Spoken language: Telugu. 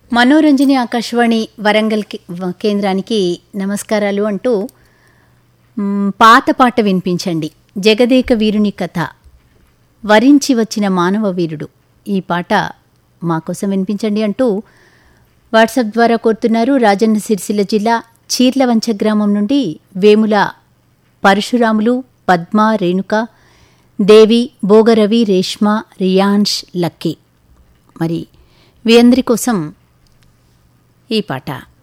మనోరంజని ఆకాశవాణి వరంగల్ కే- వ- కేంద్రానికి నమస్కారాలు అంటూ మ్, పాత పాట వినిపించండి జగదేక వీరుని కథ వరించి వచ్చిన మానవ వీరుడు ఈ పాట మా కోసం వినిపించండి అంటూ వాట్సాప్ ద్వారా కోరుతున్నారు రాజన్న సిరిసిల్ల జిల్లా చీర్లవంచ గ్రామం నుండి వేముల పరశురాములు పద్మ రేణుక దేవి భోగరవి రేష్మ రియాన్ష్ లక్కీ మరి వీరందరి కోసం ఈ పాట